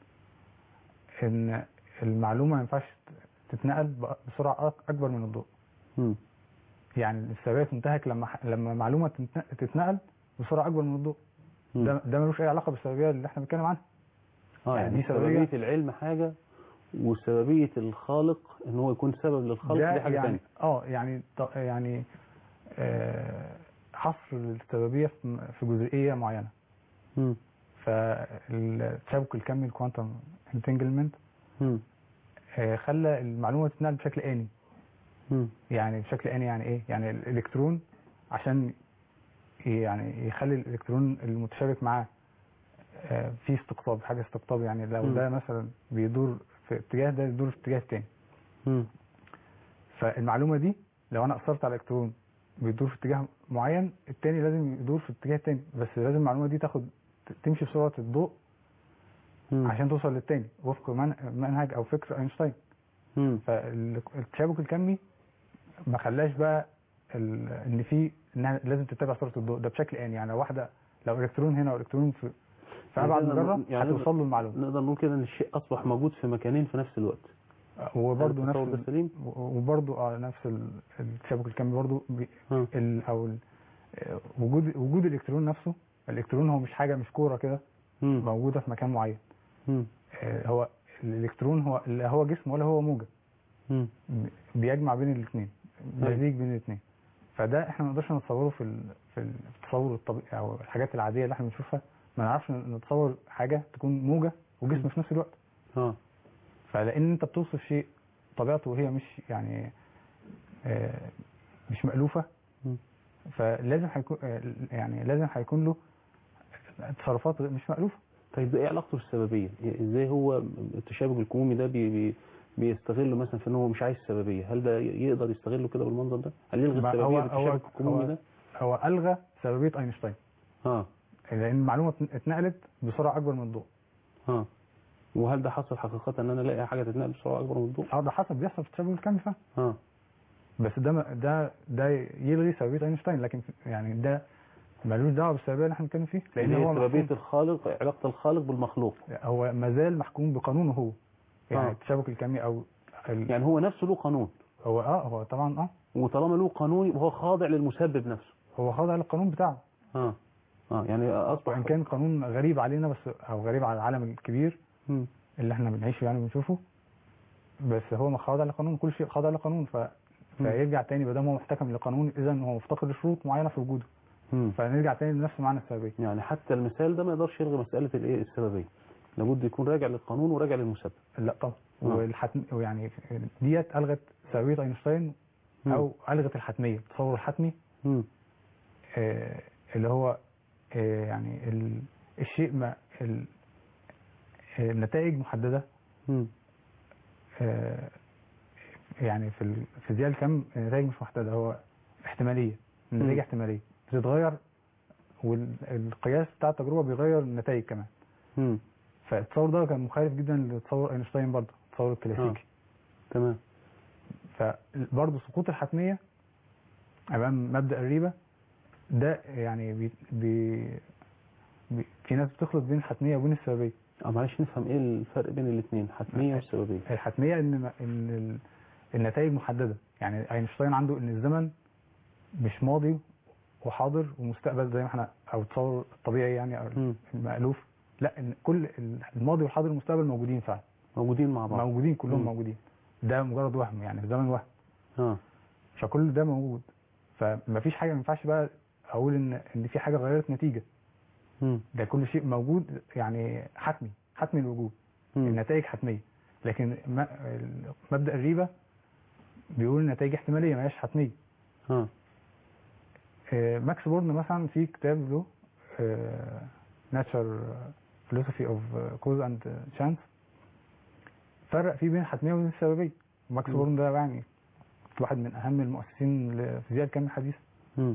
ان المعلومه ما ينفعش تتنقل ب- بسرعه أك- اكبر من الضوء مم. يعني السببيه تنتهك لما ح- لما معلومه تتن- تتنقل بسرعه اكبر من الضوء مم. ده ده ملوش اي علاقه بالسببيه اللي احنا بنتكلم عنها اه يعني يعني دي سببية. سببيه العلم حاجه وسببيه الخالق ان هو يكون سبب للخلق ده دي حاجه يعني ثانيه اه يعني ط- يعني آه، حصر السببيه في في جزئيه معينه مم. فالتشابك الكمي الكوانتم انتنجلمنت مم. خلى المعلومه تتنقل بشكل آني مم. يعني بشكل آني يعني ايه يعني الالكترون عشان يعني يخلي الالكترون المتشابك معاه آه، في استقطاب حاجه استقطاب يعني لو مم. ده مثلا بيدور في اتجاه ده يدور في اتجاه تاني مم. فالمعلومه دي لو انا اثرت على الالكترون بيدور في اتجاه معين التاني لازم يدور في اتجاه تاني بس لازم المعلومه دي تاخد تمشي بسرعه الضوء مم. عشان توصل للتاني وفق من- منهج او فكر اينشتاين مم. فالتشابك الكمي ما خلاش بقى ال- ان في انها لازم تتبع سرعه الضوء ده بشكل آني يعني لو واحده لو الكترون هنا والكترون في في ابعد يعني نقدر مجره نقول- يعني هتوصل له المعلومه نقدر نقول كده ان الشيء اصبح موجود في مكانين في نفس الوقت وبرده هل التصور نفس ده سليم؟ وبرده اه نفس ال- التشابك الكمي برده ها. ال او ال آه، وجود وجود الالكترون نفسه الالكترون هو مش حاجه مش كوره كده مم. موجوده في مكان معين مم. آه، هو الالكترون هو لا هو جسم ولا هو موجه مم. بيجمع بين الاثنين أيوة. مزيج بين الاثنين فده احنا ما نقدرش نتصوره في ال- في التصور الطبيعي او الحاجات العاديه اللي احنا بنشوفها ما نعرفش نتصور حاجه تكون موجه وجسم في نفس الوقت اه فلان انت بتوصف شيء طبيعته هي مش يعني آه، مش مألوفة مم. فلازم هيكون آه، يعني لازم هيكون له تصرفات مش مألوفة طيب ده ايه علاقته بالسببيه ازاي هو التشابك الكمومي ده بي بي بيستغله مثلا في ان هو مش عايز سببيه هل ده يقدر يستغله كده بالمنظر ده هل يلغي ما السببيه هو- بالتشابك هو- الكمومي هو- ده هو ألغى سببية أينشتاين اه لأن المعلومة اتنقلت بسرعة أكبر من الضوء اه وهل ده حصل حقيقه ان انا الاقي حاجه تتنقل بسرعه اكبر من الضوء اه ده حصل بيحصل في التشابك الكمي فعلا اه بس ده ما- ده ده يلغي سببية أينشتاين لكن يعني ده ملوش دعوة بالسببية اللي احنا بنتكلم فيه لان لأن هي هو سببيه محكوم الخالق علاقه الخالق بالمخلوق هو ما زال محكوم بقانونه هو يعني آه. التشابك الكمي أو ال... يعني هو نفسه له قانون هو اه هو طبعا اه وطالما له قانون يبقى هو خاضع للمسبب نفسه هو خاضع للقانون بتاعه اه اه يعني اصبح وان كان قانون غريب علينا بس او غريب على العالم الكبير مم. اللي احنا بنعيشه يعني بنشوفه بس هو ما خاضع لقانون كل شيء خاضع لقانون ف... فيرجع تاني ما دام هو محتكم لقانون اذا هو مفتقر لشروط معينه في وجوده مم. فنرجع تاني لنفس معنى السببيه يعني حتى المثال ده ما يقدرش يلغي مساله الايه السببيه لابد يكون راجع للقانون وراجع للمسبب لا طبعا آه. والحتم يعني ديت الغت سببيه اينشتاين مم. او الغت الحتميه التصور الحتمي مم. آه، اللي هو آه، يعني ال- الشيء ما ال- آه، النتائج محدده مم. آه، يعني في ال- في زيادة الكم النتائج مش محددة هو احتمالية النتائج مم. احتمالية بتتغير والقياس بتاع التجربة بيغير النتائج كمان مم. فالتصور ده كان مخالف جدا لتصور اينشتاين برضه التصور الكلاسيكي تمام فبرضه سقوط الحتمية أمام مبدأ الريبة ده يعني بي بي بي في ناس بتخلط بين الحتمية وبين السببية اه معلش نفهم ايه الفرق بين الاثنين حتميه والسببيه الحتمية ان ان ال- النتائج محددة يعني اينشتاين عنده ان الزمن مش ماضي وحاضر ومستقبل زي ما احنا او التصور الطبيعي يعني او مم. المألوف لا ان كل الماضي والحاضر والمستقبل موجودين فعلا موجودين مع بعض موجودين كلهم مم. موجودين ده مجرد وهم يعني الزمن وهم اه فكل ده موجود فما فيش حاجه ما ينفعش بقى اقول ان ان في حاجه غيرت نتيجه مم. ده كل شيء موجود يعني حتمي حتمي الوجود مم. النتائج حتميه لكن ما- ال- مبدا الريبه بيقول النتائج احتماليه ما هياش حتميه اه آه، ماكس بورن مثلا في كتاب له ناتشر فيلوسفي اوف كوز اند شانس فرق فيه بين الحتميه وبين السببيه ماكس مم. بورن ده يعني واحد من اهم المؤسسين لفيزياء الكم الحديث مم.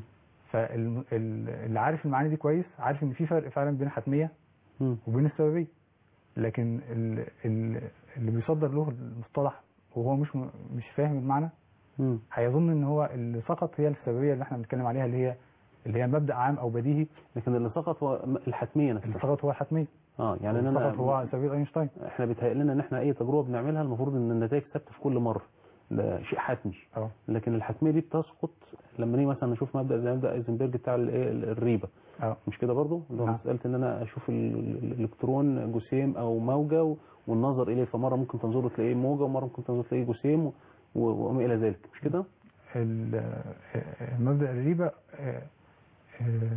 فاللي عارف المعاني دي كويس عارف ان في فرق فعلا بين الحتميه مم. وبين السببيه لكن ال- ال- اللي بيصدر له المصطلح وهو مش م- مش فاهم المعنى مم. هيظن ان هو اللي سقط هي السببيه اللي احنا بنتكلم عليها اللي هي اللي هي مبدا عام او بديهي لكن اللي سقط هو الحتميه اللي نفسها سقط هو الحتميه اه يعني اللي ان سقط هو انا سبيل اينشتاين احنا بيتهيأ لنا ان احنا اي تجربه بنعملها المفروض ان النتائج ثابته في كل مره ده شيء حتمي اه لكن الحتميه دي بتسقط لما نيجي مثلا نشوف مبدا زي مبدا ايزنبرج بتاع الايه الريبه اه مش كده برضو اللي هو نعم. مساله ان انا اشوف ال- ال- الالكترون جسيم او موجه و- والنظر اليه فمره ممكن تنظره تلاقيه موجه ومره ممكن تنظره تلاقيه جسيم و- وما الى ذلك مش كده ال- آه، مبدا الريبه آه، آه،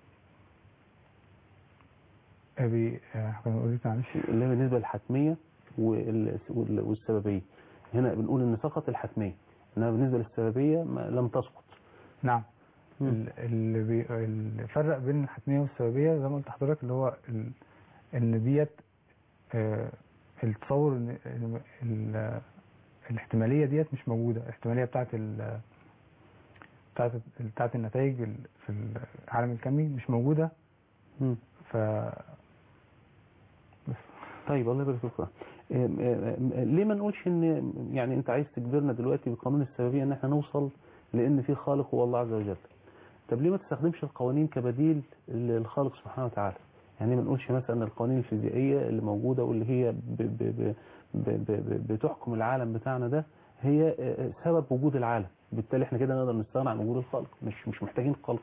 آه، بي آه، كنا بنقول إيه معلش اللي هي بالنسبه للحتميه وال- وال- والسببيه هنا بنقول ان سقط الحتميه انما بالنسبه للسببيه ما لم تسقط نعم مم. ال- اللي بي... اللي فرق بين الحتميه والسببيه زي ما قلت لحضرتك اللي هو ال... ان ديت آه، التصور ان إن ال... الاحتماليه ديت مش موجوده الاحتماليه بتاعت ال... بتاعت بتاعت النتائج ال- في العالم الكمي مش موجوده مم. ف طيب الله يبارك فيك آم، آم، آم، ليه ما نقولش ان يعني انت عايز تجبرنا دلوقتي بقانون السببيه ان احنا نوصل لان في خالق هو الله عز وجل طب ليه ما تستخدمش القوانين كبديل للخالق سبحانه وتعالى يعني ما نقولش مثلا القوانين الفيزيائيه اللي موجوده واللي هي ب ب ب ب ب ب بتحكم العالم بتاعنا ده هي آه، سبب وجود العالم بالتالي احنا كده نقدر نستغنى عن وجود الخالق مش مش محتاجين خلق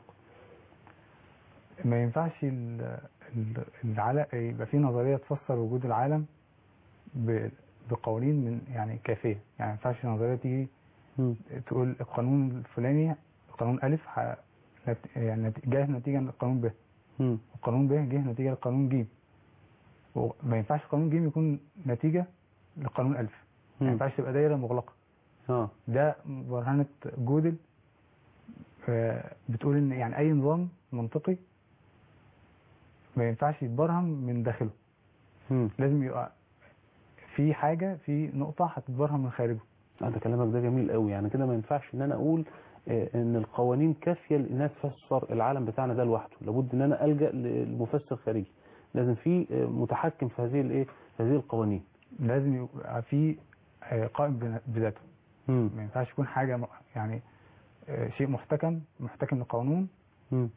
ما ينفعش ال- ال- العالم يبقى في نظريه تفسر وجود العالم ب... بقوانين من يعني كافيه يعني ما ينفعش نظريه تيجي مم. تقول القانون الفلاني قانون ألف ح... نت... يعني نت- جه نتيجة لقانون ب مم. وقانون ب جه نتيجة لقانون ج وما ينفعش قانون ج يكون نتيجة لقانون ألف ما مم. ينفعش تبقى دايرة مغلقة اه ده برهنة جودل آه، بتقول ان يعني اي نظام منطقي ما ينفعش يتبرهم من داخله مم. لازم يبقى في حاجة في نقطة هتتبرهم من خارجه آه، ده كلامك ده جميل قوي يعني كده ما ينفعش ان انا اقول آه، ان القوانين كافيه لانها تفسر العالم بتاعنا ده لوحده لابد ان انا الجا لمفسر خارجي لازم في آه، متحكم في هذه الايه في هذه القوانين لازم يبقى في آه، قائم بنا- بذاته مم. ما ينفعش يكون حاجة م- يعني آه، شيء محتكم محتكم للقانون مم.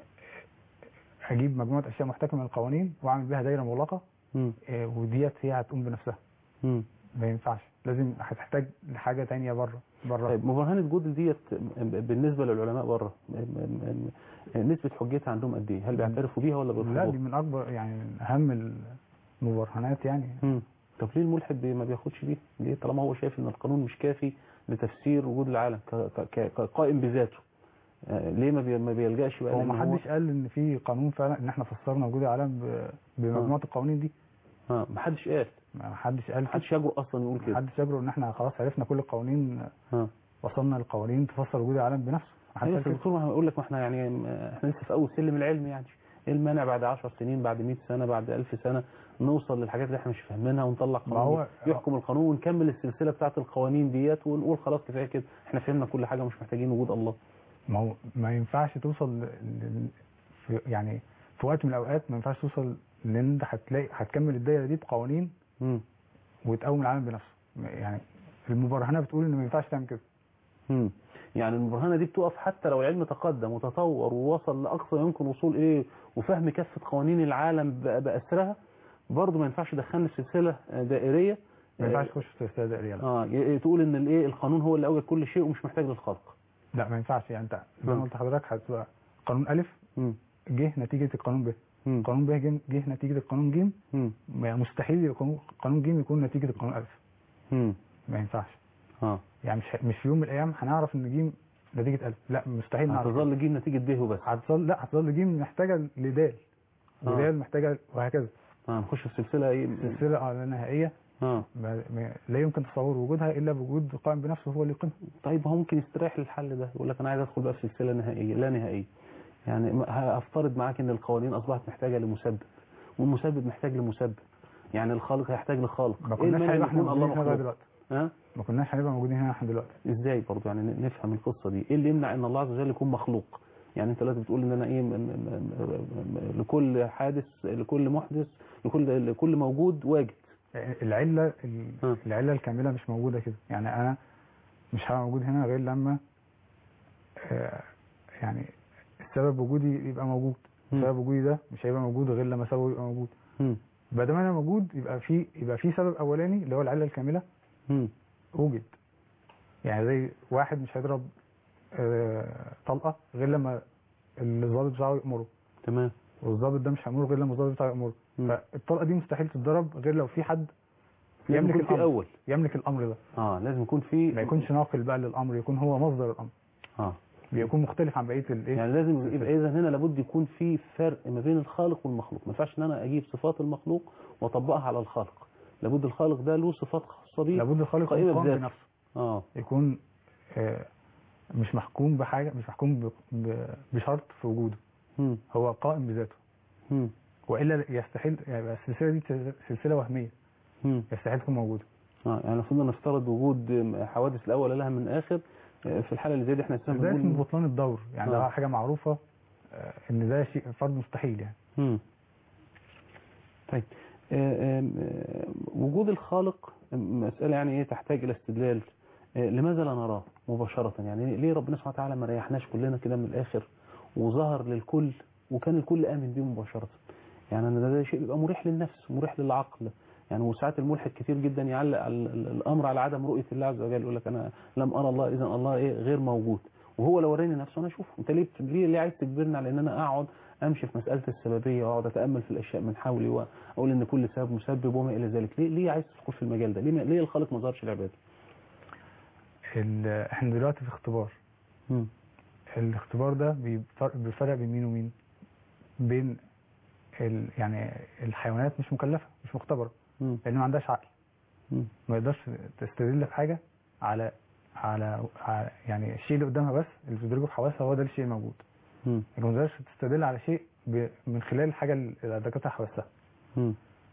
اجيب مجموعة اشياء محتكمة للقوانين واعمل بيها دايرة مغلقة مم. آه، وديت هي هتقوم بنفسها مم. ما ينفعش لازم هتحتاج لحاجة تانية بره بره طيب مبرهنة جودل ديت بالنسبه للعلماء بره م- م- م- نسبه حجتها عندهم قد ايه؟ هل بيعترفوا بيها ولا لا دي بيرفضوها؟ من اكبر يعني من اهم المبرهنات يعني مم. طب ليه الملحد بي- ما بياخدش بيه؟ ليه طالما هو شايف ان القانون مش كافي لتفسير وجود العالم ك- ك- ك- كقائم بذاته آه، ليه ما بي- ما بيلجاش بقى هو لأن ما حدش قال ان في قانون فعلا ان احنا فسرنا وجود العالم ب- بمجموعه القوانين دي اه ما حدش قال ما حدش قال ما حدش يجرؤ اصلا يقول ما كده حدش يجرؤ ان احنا خلاص عرفنا كل القوانين اه وصلنا للقوانين تفسر وجود العالم بنفسه ما حدش ايوه قال بس كده. الدكتور ما هيقول لك ما احنا يعني آه، احنا لسه في اول سلم العلم يعني ايه المانع بعد 10 سنين بعد 100 سنه بعد 1000 سنه نوصل للحاجات اللي احنا مش فاهمينها ونطلع ما قانون هو- يحكم القانون ونكمل السلسله بتاعت القوانين ديت ونقول خلاص كفايه كده احنا فهمنا كل حاجه ومش محتاجين وجود الله ما هو ما ينفعش توصل ل... ل... في يعني في وقت من الاوقات ما ينفعش توصل لان انت هتلاقي هتكمل الدايره دي بقوانين امم وتقوم العالم بنفسه يعني المبرهنه بتقول ان ما ينفعش تعمل كده امم يعني المبرهنه دي بتقف حتى لو العلم تقدم وتطور ووصل لاقصى يمكن وصول ايه وفهم كافه قوانين العالم ب- باسرها برضه ما ينفعش دخلنا في سلسله آه، دائريه ما ينفعش تخش في سلسله دائريه لا. اه ي- تقول ان الايه القانون هو اللي اوجد كل شيء ومش محتاج للخلق لا ما ينفعش يعني انت زي مم. ما قلت لحضرتك هتبقى قانون الف امم جه نتيجه القانون ب امم قانون ب جه جه نتيجه القانون ج امم يعني مستحيل يكون قانون ج يكون نتيجه القانون الف امم ما ينفعش اه يعني مش مش في يوم من الايام هنعرف ان ج نتيجه الف لا مستحيل نعرف هتظل جيم نتيجه ب وبس هتظل لا هتظل ج محتاجه لدال آه. ودال محتاجه وهكذا اه نخش في سلسله ايه سلسله آه لا نهائيه اه ما ما لا يمكن تصور وجودها الا بوجود قائم بنفسه هو اللي يقيمها طيب هو ممكن يستريح للحل ده يقول لك انا عايز ادخل بقى في سلسله نهائيه لا نهائيه يعني م- هفترض معاك ان القوانين اصبحت محتاجه لمسبب والمسبب محتاج لمسبب يعني الخالق هيحتاج لخالق ما ايه كناش المانع ان هنبقى احنا يكون الله موجودين هنا لغايه مخلوق دلوقتي ها ما كناش هنبقى موجودين هنا احنا دلوقتي ازاي برضه يعني ن- نفهم القصه دي ايه اللي يمنع ان الله عز وجل يكون مخلوق يعني انت دلوقتي بتقول ان انا ايه م- م- م- م- لكل حادث لكل محدث لكل لكل موجود واجد العله ال- ها. العله الكامله مش موجوده كده يعني انا مش هبقى موجود هنا غير لما آه، يعني السبب وجودي يبقى موجود مم. سبب وجودي ده مش هيبقى موجود غير لما سببه يبقى موجود مم. ما دام انا موجود يبقى في يبقى في سبب اولاني اللي هو العله الكامله مم. وجد يعني زي واحد مش هيضرب آه، طلقه غير لما الضابط بتاعه يامره تمام والضابط ده مش هيامره غير لما الضابط بتاعه يامره مم. فالطلقه دي مستحيل تتضرب غير لو في حد لازم يملك يكون في الامر اول يملك الامر ده اه لازم يكون في ما يكونش ناقل بقى للامر يكون هو مصدر الامر اه بيكون مختلف عن بقيه الايه يعني لازم يبقى اذا هنا لابد يكون في فرق ما بين الخالق والمخلوق ما ينفعش ان انا اجيب صفات المخلوق واطبقها على الخالق لابد الخالق ده له صفات خاصه بيه لابد الخالق قائمة يكون بذاته. بنفسه اه يكون آه، مش محكوم بحاجه مش محكوم ب- ب- بشرط في وجوده مم. هو قائم بذاته مم. والا يستحيل يعني السلسله دي سلسله وهميه مم. يستحيل تكون موجوده اه يعني المفروض نفترض وجود حوادث الاول لها من اخر آه، في الحاله اللي زي دي احنا اساسا ده اسمه بنقول بطلان الدور يعني آه. ده حاجه معروفه آه، ان ده شيء فرض مستحيل يعني مم. طيب آه، آم، آه، وجود الخالق مسألة يعني ايه تحتاج إلى استدلال آه، لماذا لا نراه مباشرة يعني ليه ربنا سبحانه وتعالى ما ريحناش كلنا كده من الآخر وظهر للكل وكان الكل آمن بيه مباشرة يعني أنا ده, ده شيء بيبقى مريح للنفس مريح للعقل يعني وساعات الملحد كتير جدا يعلق على ال- ال- الأمر على عدم رؤية الله عز وجل يقول لك أنا لم أرى الله إذا الله إيه غير موجود وهو لو وراني نفسه أنا أشوفه أنت ليه ليه ليه عايز تجبرني على إن أنا أقعد امشي في مساله السببيه واقعد اتامل في الاشياء من حولي واقول ان كل سبب مسبب وما الى ذلك ليه ليه عايز تدخل في المجال ده ليه ما- ليه الخالق ما ظهرش العباده ال- احنا دلوقتي في اختبار مم. الاختبار ده بيفرق بيفرق بين مين ومين بين ال يعني الحيوانات مش مكلفه مش مختبره مم. لان ما عندهاش عقل مم. ما يقدرش تستدل بحاجه على على, على يعني الشيء اللي قدامها بس اللي بتدركه في حواسها هو ده الشيء الموجود مم. لكن ما تقدرش تستدل على شيء ب- من خلال الحاجه اللي ادركتها حواسها مم.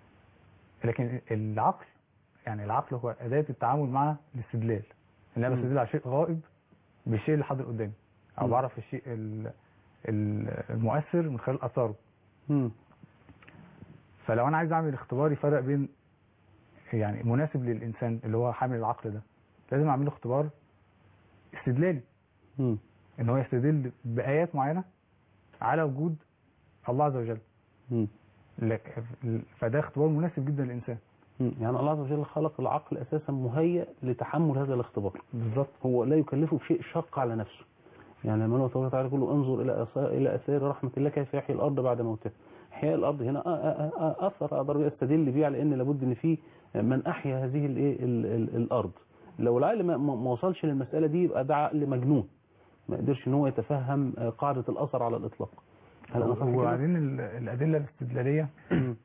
لكن العقل يعني العقل هو اداه التعامل مع الاستدلال ان انا مم. بستدل على شيء غائب بالشيء اللي حاضر قدامي او مم. بعرف الشيء ال- ال- المؤثر من خلال اثاره مم. فلو انا عايز اعمل اختبار يفرق بين يعني مناسب للانسان اللي هو حامل العقل ده لازم اعمل له اختبار استدلالي مم. ان هو يستدل بايات معينه على وجود الله عز وجل مم. لك- فده اختبار مناسب جدا للانسان مم. يعني الله عز وجل خلق العقل اساسا مهيئ لتحمل هذا الاختبار بالظبط هو لا يكلفه بشيء شق على نفسه يعني لما الله تبارك وتعالى يقول له انظر الى أثا- الى اثار رحمه الله كيف يحيي الارض بعد موتها احياء الارض هنا أ- أ- أ- اثر اقدر استدل بيه على ان لابد ان في من احيا هذه الايه ال- ال- الارض لو العقل ما- ما ما وصلش للمساله دي يبقى ده عقل مجنون ما قدرش ان هو يتفهم قاعده الاثر على الاطلاق هل انا صح كده؟ وبعدين ال- الادله الاستدلاليه مم.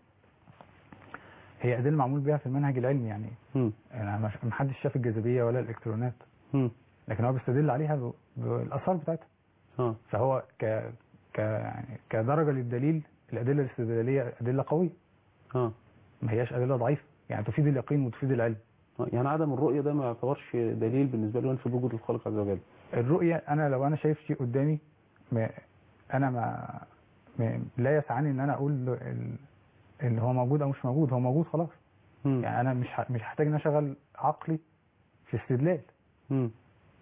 هي ادله معمول بيها في المنهج العلمي يعني مم. يعني مش- محدش شاف الجاذبيه ولا الالكترونات مم. لكن هو بيستدل عليها ب- بالاثار بتاعتها اه فهو ك ك يعني كدرجه للدليل الادله الاستدلاليه ادله قويه اه ما هياش ادله ضعيفه يعني تفيد اليقين وتفيد العلم آه. يعني عدم الرؤيه ده ما يعتبرش دليل بالنسبه له ينفي وجود الخالق عز وجل الرؤيه انا لو انا شايف شيء قدامي ما انا ما, ما لا يسعني ان انا اقول ال- اللي هو موجود او مش موجود هو موجود خلاص مم. يعني انا مش ه- مش هحتاج ان اشغل عقلي في استدلال مم.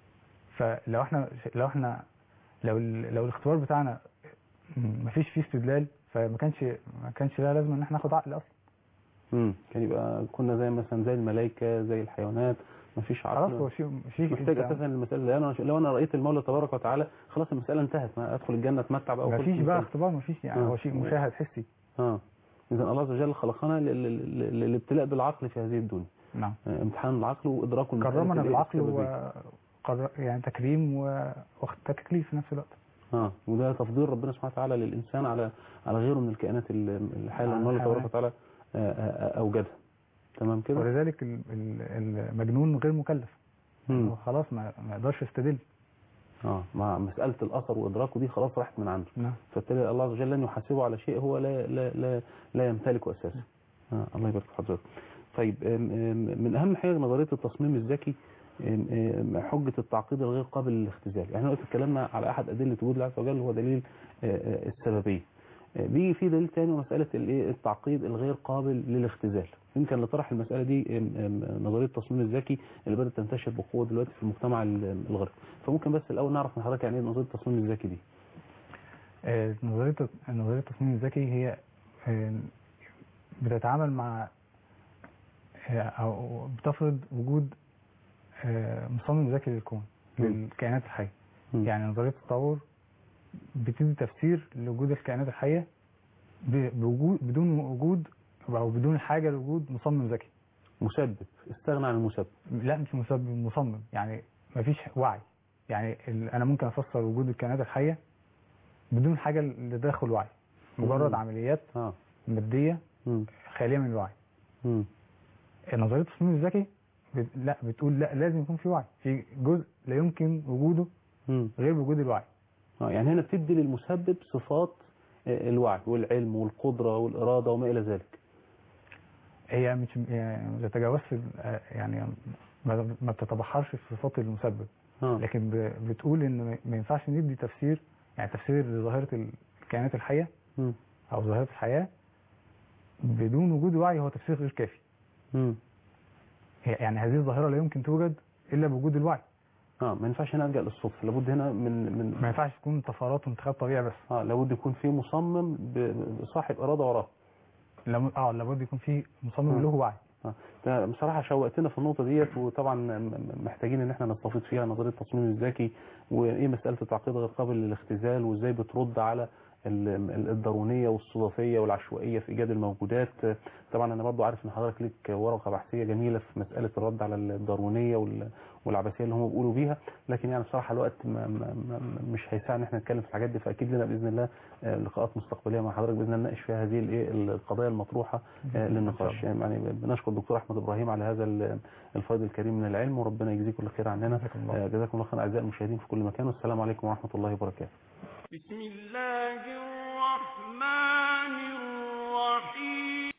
فلو احنا لو احنا لو ال- لو الاختبار بتاعنا ما فيش فيه استدلال فما كانش ما كانش لها لازمه ان احنا ناخد عقل اصلا مم. كان يبقى كنا زي مثلا زي الملائكه زي الحيوانات مفيش عقل خلاص هو شيء شيء محتاج انت- اساسا المساله لو انا لو انا رايت المولى تبارك وتعالى خلاص المساله انتهت ما ادخل الجنه اتمتع بقى ما وكل فيش شيء بقى انتهى. اختبار ما فيش يعني آه. هو شيء مشاهد حسي اه اذا الله عز وجل خلقنا لل- لل- لل- للابتلاء بالعقل في هذه الدنيا نعم آه، امتحان العقل وادراك المسألة كرمنا الإيه؟ بالعقل السببية. و يعني تكريم و- وتكليف في نفس الوقت اه وده تفضيل ربنا سبحانه وتعالى للانسان على على غيره من الكائنات ال- الحيه اللي على الله تبارك الحيوانات. وتعالى آه، آه، اوجدها تمام كده ولذلك ال- ال- المجنون غير مكلف مم. هو خلاص ما ما يقدرش يستدل اه مع مساله الاثر وادراكه دي خلاص راحت من عنده نعم فبالتالي الله عز وجل لن يحاسبه على شيء هو لا لا لا, لا يمتلكه اساسا آه الله يبارك في حضرتك طيب آم، آم، من اهم حاجه نظريه التصميم الذكي آم، آم، حجه التعقيد الغير قابل للاختزال يعني دلوقتي اتكلمنا على احد ادله وجود الله عز وجل هو دليل آه، آه، السببيه آه، بيجي في دليل تاني ومساله الايه التعقيد الغير قابل للاختزال يمكن اللي طرح المساله دي آم، آم، نظريه التصميم الذكي اللي بدات تنتشر بقوه دلوقتي في المجتمع ال- الغربي فممكن بس الاول نعرف من حضرتك يعني ايه نظريه التصميم الذكي دي آه، نظريه نظريه التصميم الذكي هي آه، بتتعامل مع آه، او بتفرض وجود آه، مصمم ذكي للكون مم. للكائنات الحيه مم. يعني نظريه التطور بتدي تفسير لوجود الكائنات الحيه ب- بوجود بدون وجود او بدون الحاجه لوجود مصمم ذكي مسبب استغنى عن المسبب لا مش مسبب مصمم يعني مفيش وعي يعني ال- انا ممكن افسر وجود الكائنات الحيه بدون حاجه لداخل وعي مجرد مم. عمليات اه ماديه مم. خاليه من الوعي مم. نظريه التصميم الذكي بت- لا بتقول لا لازم يكون في وعي في جزء لا يمكن وجوده مم. غير بوجود الوعي اه يعني هنا بتدي للمسبب صفات آه، الوعي والعلم والقدرة والإرادة وما إلى ذلك هي مش يعني ما تتجاوزش ال- يعني ما ما بتتبحرش في صفات المسبب اه لكن ب- بتقول ان ما- ما ينفعش ندي تفسير يعني تفسير لظاهره الكائنات الحيه مم. او ظاهره الحياه بدون وجود وعي هو تفسير غير كافي مم. هي- يعني هذه الظاهره لا يمكن توجد الا بوجود الوعي اه ما ينفعش هنا ألجأ للصدفة لابد هنا من من ما ينفعش تكون طفرات وانتخاب طبيعي بس اه لابد يكون في مصمم ب- صاحب إرادة وراه لم- اه لابد يكون في مصمم آه. له وعي اه ده بصراحة شوقتنا في النقطة ديت وطبعا م- م- محتاجين ان احنا نستفيد فيها نظرية التصميم الذكي وايه مسألة التعقيد غير قابل للاختزال وازاي بترد على ال- ال- الضرونيه والصدفيه والعشوائيه في ايجاد الموجودات آه، طبعا انا برضو عارف ان حضرتك ليك ورقه بحثيه جميله في مساله الرد على الضرونيه وال- والعبثيه اللي هم بيقولوا بيها لكن يعني بصراحه الوقت ما ما ما مش هيساعد ان احنا نتكلم في الحاجات دي فاكيد لنا باذن الله آه، لقاءات مستقبليه مع حضرتك باذن الله نناقش فيها هذه الايه القضايا المطروحه آه، للنقاش يعني بنشكر الدكتور احمد ابراهيم على هذا ال- الفيض الكريم من العلم وربنا يجزيكم كل خير عننا جزاكم الله. آه، جزاكم الله خير اعزائي المشاهدين في كل مكان والسلام عليكم ورحمه الله وبركاته بسم الله الرحمن